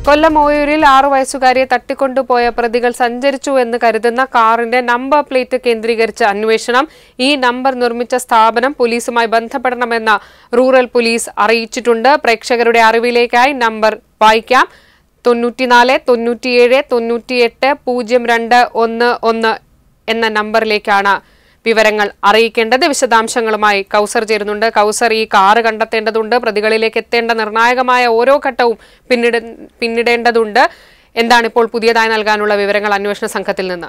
കൊല്ലം ഓയൂരിൽ ആറു വയസ്സുകാരിയെ തട്ടിക്കൊണ്ടുപോയ പ്രതികൾ സഞ്ചരിച്ചു എന്ന് കരുതുന്ന കാറിന്റെ നമ്പർ പ്ലേറ്റ് കേന്ദ്രീകരിച്ച് അന്വേഷണം ഈ നമ്പർ നിർമ്മിച്ച സ്ഥാപനം പോലീസുമായി ബന്ധപ്പെടണമെന്ന് റൂറൽ പോലീസ് അറിയിച്ചിട്ടുണ്ട് പ്രേക്ഷകരുടെ അറിവിലേക്കായി നമ്പർ വായിക്കാം തൊണ്ണൂറ്റിനാല് തൊണ്ണൂറ്റിയേഴ് തൊണ്ണൂറ്റിയെട്ട് പൂജ്യം രണ്ട് ഒന്ന് ഒന്ന് എന്ന നമ്പറിലേക്കാണ് വിവരങ്ങൾ അറിയിക്കേണ്ടത് വിശദാംശങ്ങളുമായി കൗസർ ചേരുന്നുണ്ട് കൗസർ ഈ കാറ് കണ്ടെത്തേണ്ടതുണ്ട് പ്രതികളിലേക്ക് എത്തേണ്ട നിർണായകമായ ഓരോ ഘട്ടവും പിന്നിട പിന്നിടേണ്ടതുണ്ട് എന്താണ് ഇപ്പോൾ പുതിയതായി നൽകാനുള്ള വിവരങ്ങൾ അന്വേഷണ സംഘത്തിൽ നിന്ന്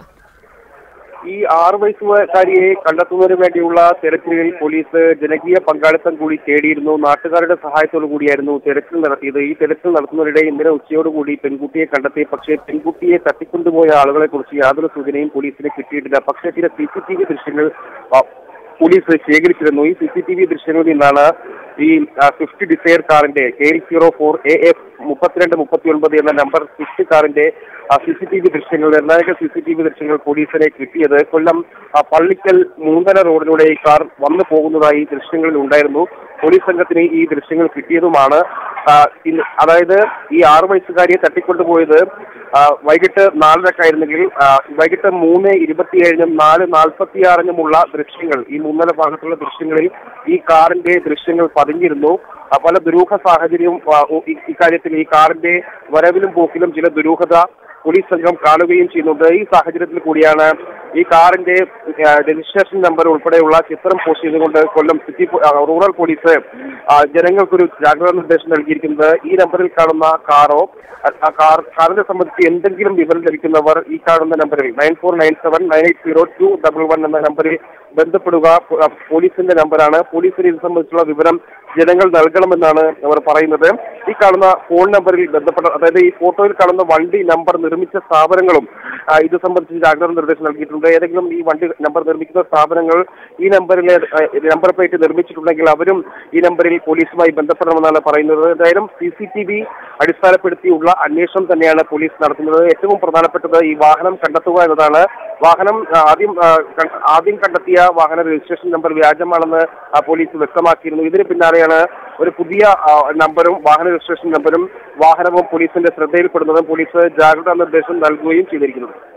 ഈ ആറ് വയസ്സുകാരിയെ കണ്ടെത്തുന്നതിന് വേണ്ടിയുള്ള തെരച്ചിലിൽ പോലീസ് ജനകീയ പങ്കാളിത്തം കൂടി തേടിയിരുന്നു നാട്ടുകാരുടെ സഹായത്തോടു കൂടിയായിരുന്നു തെരച്ചിൽ നടത്തിയത് ഈ തെരച്ചിൽ നടത്തുന്നതിനിടെ ഇന്നലെ ഉച്ചയോടുകൂടി പെൺകുട്ടിയെ കണ്ടെത്തി പക്ഷേ പെൺകുട്ടിയെ തട്ടിക്കൊണ്ടുപോയ ആളുകളെ കുറിച്ച് യാതൊരു സൂചനയും പോലീസിന് കിട്ടിയിട്ടില്ല പക്ഷേ ചില സി സി ടി വി ദൃശ്യങ്ങൾ ആ, പോലീസ് ശേഖരിച്ചിരുന്നു ഈ സി സി ടി വി ദൃശ്യങ്ങളിൽ നിന്നാണ് ഈ സ്വിഫ്റ്റ് ഡിസയർ കാറിന്റെ K zero four A F മുപ്പത്തിരണ്ട് മുപ്പത്തി ഒൻപത് എന്ന നമ്പർ സ്വിഫ്റ്റ് കാറിന്റെ സി സി ടി വി ദൃശ്യങ്ങൾ നിർണായക സി സി ടി വി ദൃശ്യങ്ങൾ പോലീസിനെ കിട്ടിയത് കൊല്ലം ആ, പള്ളിക്കൽ മൂന്തല റോഡിലൂടെ ഈ കാർ വന്നു പോകുന്നതായി ദൃശ്യങ്ങളിൽ ഉണ്ടായിരുന്നു പോലീസ് സംഘത്തിന് ഈ ദൃശ്യങ്ങൾ കിട്ടിയതുമാണ് ആ, ഇന്ന് അതായത് ഈ ആറു വയസ്സുകാരിയെ തട്ടിക്കൊണ്ടുപോയത് ആ, വൈകിട്ട് നാലരക്കായിരുന്നെങ്കിൽ ആ, വൈകിട്ട് മൂന്ന് ഇരുപത്തിയേഴിനും നാല് നാൽപ്പത്തിയാറിനുമുള്ള ദൃശ്യങ്ങൾ ഈ മൂന്നര ഭാഗത്തുള്ള ദൃശ്യങ്ങളിൽ ഈ കാറിന്റെ ദൃശ്യങ്ങൾ പതിഞ്ഞിരുന്നു ആ, പല ദുരൂഹ സാഹചര്യവും ആ, ഈ- ഇക്കാര്യത്തിൽ ഈ കാറിന്റെ വരവിലും പോക്കിലും ചില ദുരൂഹത പോലീസ് സംഘം കാണുകയും ചെയ്യുന്നുണ്ട് ഈ സാഹചര്യത്തിൽ കൂടിയാണ് ഈ കാറിന്റെ ആ, രജിസ്ട്രേഷൻ നമ്പർ ഉൾപ്പെടെയുള്ള ചിത്രം പോസ്റ്റ് ചെയ്തുകൊണ്ട് കൊല്ലം സിറ്റി പോ- ആ, റൂറൽ പോലീസ് ആ, ജനങ്ങൾക്കൊരു ജാഗ്രതാ നിർദ്ദേശം നൽകിയിരിക്കുന്നത് ഈ നമ്പറിൽ കാണുന്ന കാറോ ആ, ആ കാർ കാറിനെ സംബന്ധിച്ച് എന്തെങ്കിലും വിവരം ലഭിക്കുന്നവർ ഈ കാണുന്ന നമ്പറിൽ nine four nine seven nine eight zero two double one എന്ന നമ്പറിൽ ബന്ധപ്പെടുക പോ- ആ, പോലീസിന്റെ നമ്പറാണ് പോലീസിന് ഇത് സംബന്ധിച്ചുള്ള വിവരം ജനങ്ങൾ നൽകണമെന്നാണ് അവർ പറയുന്നത് ഈ കാണുന്ന ഫോൺ നമ്പറിൽ ബന്ധപ്പെട്ട അതായത് ഈ ഫോട്ടോയിൽ കാണുന്ന വണ്ടി നമ്പർ നിർമ്മിച്ച സ്ഥാപനങ്ങളും ആ, ഇത് സംബന്ധിച്ച് ജാഗ്രത നിർദ്ദേശം നൽകിയിട്ടുണ്ട് ഏതെങ്കിലും ഈ വണ്ടി നമ്പർ നിർമ്മിക്കുന്ന സ്ഥാപനങ്ങൾ ഈ നമ്പറിലെ ആ, നമ്പർ പ്ലേറ്റ് നിർമ്മിച്ചിട്ടുണ്ടെങ്കിൽ അവരും ഈ നമ്പറിൽ പോലീസുമായി ബന്ധപ്പെടണമെന്നാണ് പറയുന്നത് എന്തായാലും സി സി ടി വി അടിസ്ഥാനപ്പെടുത്തിയുള്ള അന്വേഷണം തന്നെയാണ് പോലീസ് നടത്തുന്നത് ഏറ്റവും പ്രധാനപ്പെട്ടത് ഈ വാഹനം കണ്ടെത്തുക എന്നതാണ് വാഹനം ആ, ആദ്യം ആ, ക- ആദ്യം കണ്ടെത്തിയ വാഹന രജിസ്ട്രേഷൻ നമ്പർ വ്യാജമാണെന്ന് ആ, പോലീസ് വ്യക്തമാക്കിയിരുന്നു ഇതിന് പിന്നാലെയാണ് ഒരു പുതിയ ആ, നമ്പറും വാഹന രജിസ്ട്രേഷൻ നമ്പറും വാഹനവും പോലീസിന്റെ ശ്രദ്ധയിൽപ്പെടുന്നതും പോലീസ് ജാഗ്രതാ നിർദ്ദേശം നൽകുകയും ചെയ്തിരിക്കുന്നത്